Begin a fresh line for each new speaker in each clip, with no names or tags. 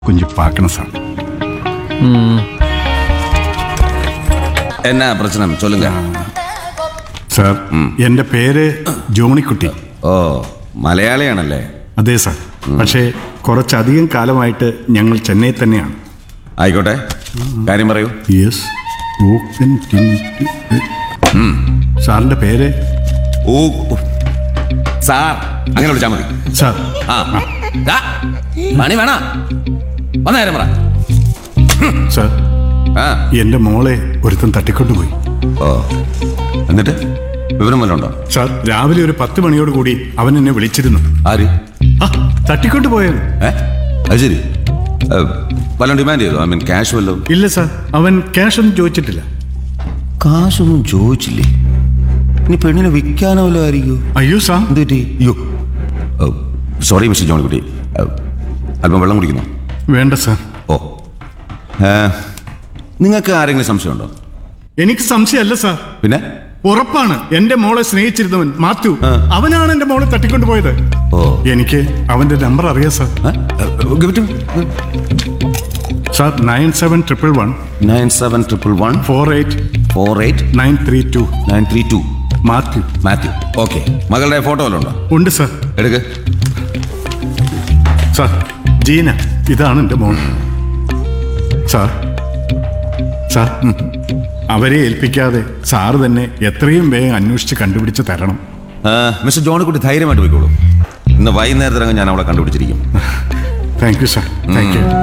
கொஞ்சம் பார்க்கணும் சார்
എന്നാ പ്രശ്നം ചൊല്ലുങ്ക
സാർ എൻ്റെ പേര് ജോണിക്കുട്ടി
ഓ മലയാളിയാണല്ലേ
അതെ സാർ പക്ഷേ കുറച്ചധികം കാലമായിട്ട് ഞങ്ങൾ ചെന്നൈ തന്നെയാണ്
ആയിക്കോട്ടെ കാര്യം പറയൂ
യെസ് ഓപ്പൻ സാറിൻ്റെ പേര്
ഓ ഓ. സാർ അങ്ങനെ വിളിച്ചാൽ മതി
സാർ
ആ ദാ, പണി വേണ വന്ന കാര്യം പറ
സാർ
ആ
എൻ്റെ മോളെ ഒരുത്തൻ തട്ടിക്കൊണ്ടുപോയി
ഓ എന്നിട്ട് വിവരം വല്ലതും ഉണ്ടോ
സാർ രാവിലെ ഒരു പത്ത് മണിയോട് കൂടി അവൻ എന്നെ വിളിച്ചിരുന്നു
ആര്
ആ തട്ടിക്കൊണ്ടുപോയത്
ഏ അത് ശരി ഏ, വല്ലതും ഡിമാൻഡ് ചെയ്തോ ഐ മീൻ ക്യാഷ് വല്ലതും
ഇല്ല സാർ അവൻ ക്യാഷ് ഒന്നും ചോദിച്ചിട്ടില്ല
കാശൊന്നും ചോദിച്ചില്ലേ ഇനി പെണ്ണിനെ വിൽക്കാനോ വല്ലതും ആയിരിക്കുമോ
അയ്യോ സാർ
എന്ത് പറ്റി അയ്യോ സോറി മിസ്റ്റർ ജോണിക്കുട്ടി ഏ, അല്പം വെള്ളം കുടിക്കുന്നു
വേണ്ട സാർ
ഓ ഏ, നിങ്ങൾക്ക് ആരെങ്കിലും സംശയമുണ്ടോ
എനിക്ക് സംശയമല്ല സാർ
പിന്നെ
ഉറപ്പാണ് എന്റെ മോളെ സ്നേഹിച്ചിരുന്നവൻ മാത്യു അവനാണ് എന്റെ മോളെ തട്ടിക്കൊണ്ടുപോയത്
ഓ
എനിക്ക് അവന്റെ നമ്പർ അറിയാം sir sir nine seven triple one
nine seven triple one
four eight
four eight
nine three two
nine three two
Mathew
Mathew okay മകളുടെ ഫോട്ടോ വല്ലതും ഉണ്ടോ
ഉണ്ട് സാർ
എടുക്ക്
സാർ ജീന ഇതാണ് എന്റെ മോൾ സാർ സാർ ഉം. അവരെ ഏൽപ്പിക്കാതെ സാറ് തന്നെ എത്രയും വേഗം അന്വേഷിച്ച് കണ്ടുപിടിച്ച് തരണം
ആ, മിസ്റ്റർ ജോണിക്കുട്ടി ധൈര്യമായിട്ട് പോയിക്കോളൂ ഇന്ന് വൈകുന്നേരത്തിനകം ഞാൻ അവളെ കണ്ടുപിടിച്ചിരിക്കും
thank you sir thank you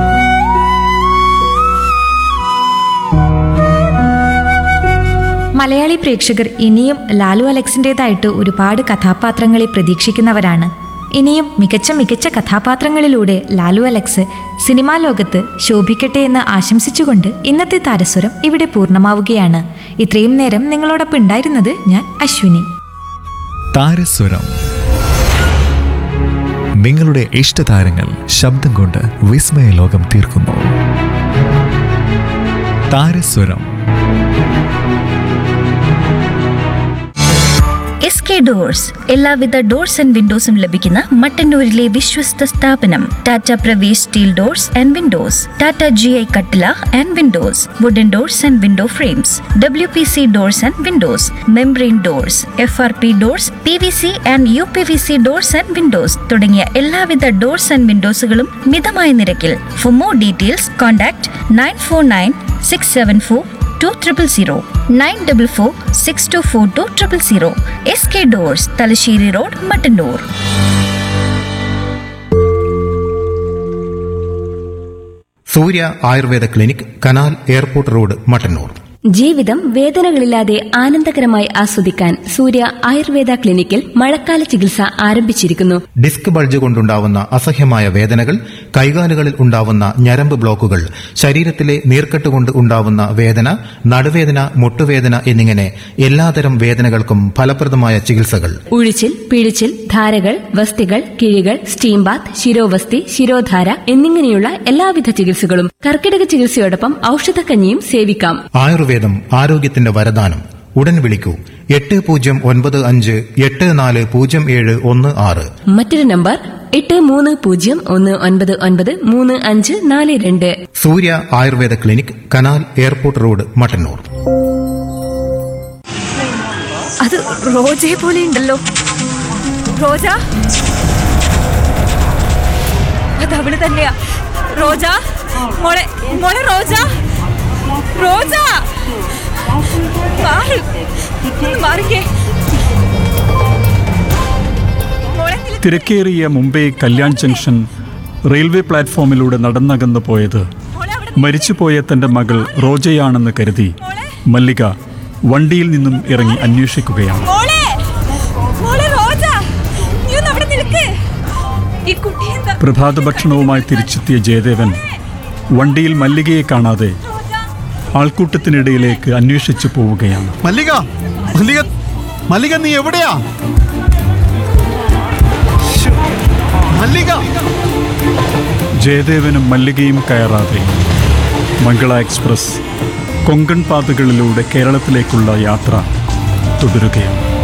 Malayali പ്രേക്ഷകർ ഇനിയും ലാലു അലക്സിൻ്റെതായിട്ട് ഒരുപാട് കഥാപാത്രങ്ങളെ പ്രതീക്ഷിക്കുന്നവരാണ് ഇനിയും മികച്ച മികച്ച കഥാപാത്രങ്ങളിലൂടെ ലാലു അലക്സ് സിനിമാ ലോകത്ത് ശോഭിക്കട്ടെ എന്ന് ആശംസിച്ചുകൊണ്ട് ഇന്നത്തെ താരസ്വരം ഇവിടെ പൂർണ്ണമാവുകയാണ് ഇത്രയും നേരം നിങ്ങളോടൊപ്പം ഉണ്ടായിരുന്നത് ഞാൻ അശ്വിനി
താരസ്വരം നിങ്ങളുടെ ഇഷ്ടതാരങ്ങൾ ശബ്ദം കൊണ്ട് വിസ്മയ ലോകം തീർക്കുന്നു താരസ്വരം
എസ് കെ ഡോഴ്സ് എല്ലാവിധ ഡോർസ് ആൻഡ് വിൻഡോസും ലഭിക്കുന്ന മട്ടന്നൂരിലെ വിശ്വസ്ത സ്ഥാപനം Tata Pravesh steel doors and windows Tata G I കട്ടില and windows wooden doors and window frames W P C doors and windows membrane doors F R P doors P V C and U P V C doors and windows തുടങ്ങിയ എല്ലാവിധ doors and വിൻഡോസുകളും മിതമായ നിരക്കിൽ for more details contact nine four nine six seven four two triple zero nine double four six two four two triple zero S K doors Thalassery road Mattannur
Surya Ayurveda clinic canal airport road Mattannur
ജീവിതം വേദനകളില്ലാതെ ആനന്ദകരമായി ആസ്വദിക്കാൻ സൂര്യ ആയുർവേദ ക്ലിനിക്കിൽ മഴക്കാല ചികിത്സ ആരംഭിച്ചിരിക്കുന്നു
ഡിസ്ക് ബൾജ് കൊണ്ടുണ്ടാവുന്ന അസഹ്യമായ വേദനകൾ കൈകാലുകളിൽ ഉണ്ടാവുന്ന ഞരമ്പ് ബ്ലോക്കുകൾ ശരീരത്തിലെ നീർക്കെട്ട് കൊണ്ട് ഉണ്ടാവുന്ന വേദന നടുവേദന മുട്ടുവേദന എന്നിങ്ങനെ എല്ലാതരം വേദനകൾക്കും ഫലപ്രദമായ ചികിത്സകൾ
ഉഴിച്ചിൽ പിഴിച്ചിൽ ധാരകൾ വസ്തികൾ കിഴികൾ സ്റ്റീം ബാത്ത് ശിരോവസ്തി ശിരോധാര എന്നിങ്ങനെയുള്ള എല്ലാവിധ ചികിത്സകളും കർക്കിടക ചികിത്സയോടൊപ്പം ഔഷധക്കഞ്ഞിയും സേവിക്കാം
ആയുർവേദം ആരോഗ്യത്തിന്റെ വരദാനം ഉടൻ വിളിക്കൂ എട്ട് പൂജ്യം ഒൻപത് അഞ്ച് എട്ട് നാല് പൂജ്യം ഏഴ് ഒന്ന് ആറ്
മറ്റൊരു നമ്പർ എട്ട് മൂന്ന് പൂജ്യം ഒന്ന് ഒൻപത് ഒൻപത് മൂന്ന് അഞ്ച് നാല് രണ്ട്
Surya Ayurveda clinic canal airport road Mattannur
അത് റോജയെ പോലെ ഉണ്ടല്ലോ റോജ അത് അവള് തന്നെയാ റോജ മോളെ മോളെ റോജ റോജ മാറ് ഒന്ന് മാറിക്കേ മോളെ നില-
തിരക്കേറിയ മുംബൈ കല്യാൺ ജംഗ്ഷൻ റെയിൽവേ പ്ലാറ്റ്ഫോമിലൂടെ നടന്നകന്നു പോയത്
മോളെ അവിടെ
മരിച്ചുപോയ തന്റെ മകൾ റോജയാണെന്ന് കരുതി മല്ലിക വണ്ടിയിൽ നിന്നും ഇറങ്ങി അന്വേഷിക്കുകയാണ്
മോളെ മോളെ റോജ നീ ഒന്ന് അവിടെ നിൽക്ക് ഈ കുട്ടി എന്താ
പ്രഭാത ഭക്ഷണവുമായി തിരിച്ചെത്തിയ ജയദേവൻ വണ്ടിയിൽ മല്ലികയെ കാണാതെ ആൾക്കൂട്ടത്തിനിടയിലേക്ക് അന്വേഷിച്ചു പോവുകയാണ്
മല്ലിക മല്ലിക മല്ലിക നീ എവിടെയാ ശ്ശോ, മല്ലിക
ജയദേവനും മല്ലികയും കയറാതെ മംഗള എക്സ്പ്രസ് കൊങ്കൺ പാതകളിലൂടെ കേരളത്തിലേക്കുള്ള യാത്ര തുടരുകയാണ്